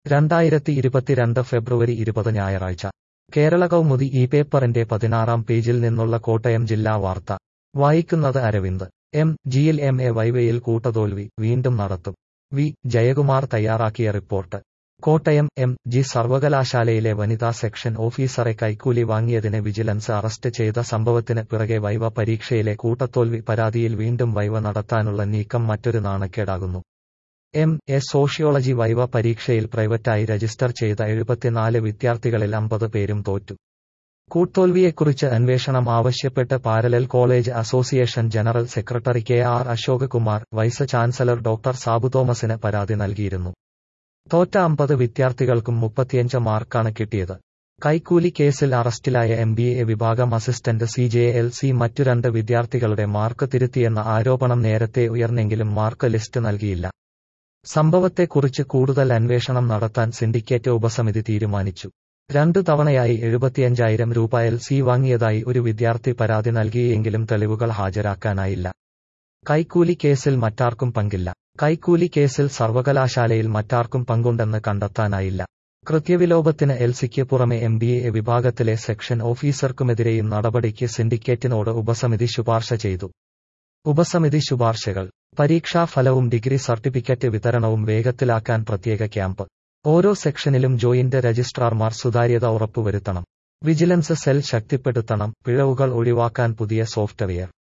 രണ്ടായിരത്തി ഇരുപത്തിരണ്ട് ഫെബ്രുവരി ഇരുപത് ഞായറാഴ്ച കേരള കൗമുദി ഈ പേപ്പറിന്റെ പതിനാറാം പേജിൽ നിന്നുള്ള കോട്ടയം ജില്ലാ വാർത്ത വായിക്കുന്നത് അരവിന്ദ് എം ജിയിൽ എം എ വൈവയിൽ കൂട്ടതോൽവി വീണ്ടും നടത്തും വി ജയകുമാർ തയ്യാറാക്കിയ റിപ്പോർട്ട് കോട്ടയം എം ജി സർവകലാശാലയിലെ വനിതാ സെക്ഷൻ ഓഫീസറെ കൈക്കൂലി വാങ്ങിയതിന് വിജിലൻസ് അറസ്റ്റ് ചെയ്ത സംഭവത്തിന് പിറകെ വൈവ പരീക്ഷയിലെ കൂട്ടത്തോൽവി പരാതിയിൽ വീണ്ടും വൈവ നടത്താനുള്ള നീക്കം മറ്റൊരു നാണക്കേടാകുന്നു എം എ സോഷ്യോളജി വൈവ പരീക്ഷയിൽ പ്രൈവറ്റായി രജിസ്റ്റർ ചെയ്ത എഴുപത്തിനാല് വിദ്യാർത്ഥികളിൽ അമ്പത് പേരും തോറ്റു കൂട്ടോൽവിയെക്കുറിച്ച് അന്വേഷണം ആവശ്യപ്പെട്ട് parallel college association general secretary K R Ashok Kumar vice chancellor doctor Sabu തോമസിന് പരാതി നൽകിയിരുന്നു തോറ്റ അമ്പത് വിദ്യാർത്ഥികൾക്കും മുപ്പത്തിയഞ്ച് മാർക്കാണ് കിട്ടിയത് കൈക്കൂലി കേസിൽ അറസ്റ്റിലായ എം ബി എ വിഭാഗം assistant C J L C മറ്റു രണ്ട് വിദ്യാർത്ഥികളുടെ മാർക്ക് തിരുത്തിയെന്ന ആരോപണം നേരത്തെ ഉയർന്നെങ്കിലും മാർക്ക് ലിസ്റ്റ് നൽകിയില്ല സംഭവത്തെക്കുറിച്ച് കൂടുതൽ അന്വേഷണം നടത്താൻ സിൻഡിക്കേറ്റ് ഉപസമിതി തീരുമാനിച്ചു രണ്ടു തവണയായി എഴുപത്തിയഞ്ചായിരം രൂപ എൽ സി വാങ്ങിയതായി ഒരു വിദ്യാർത്ഥി പരാതി നൽകിയെങ്കിലും തെളിവുകൾ ഹാജരാക്കാനായില്ല കൈക്കൂലി കേസിൽ മറ്റാർക്കും പങ്കില്ല കൈക്കൂലി കേസിൽ സർവകലാശാലയിൽ മറ്റാർക്കും പങ്കുണ്ടെന്ന് കണ്ടെത്താനായില്ല കൃത്യവിലോപത്തിന് എൽസിക്ക് പുറമെ എം ബി എ വിഭാഗത്തിലെ സെക്ഷൻ ഓഫീസർക്കുമെതിരെയും നടപടിക്ക് സിൻഡിക്കേറ്റിനോട് ഉപസമിതി ശുപാർശ ചെയ്തു ഉപസമിതി ശുപാർശകൾ പരീക്ഷാഫലവും ഡിഗ്രി സർട്ടിഫിക്കറ്റ് വിതരണവും വേഗത്തിലാക്കാൻ പ്രത്യേക ക്യാമ്പ് ഓരോ സെക്ഷനിലും ജോയിന്റ് രജിസ്ട്രാർമാർ സുതാര്യത ഉറപ്പുവരുത്തണം വിജിലൻസ് സെൽ ശക്തിപ്പെടുത്തണം പിഴവുകൾ ഒഴിവാക്കാൻ പുതിയ സോഫ്റ്റ്വെയർ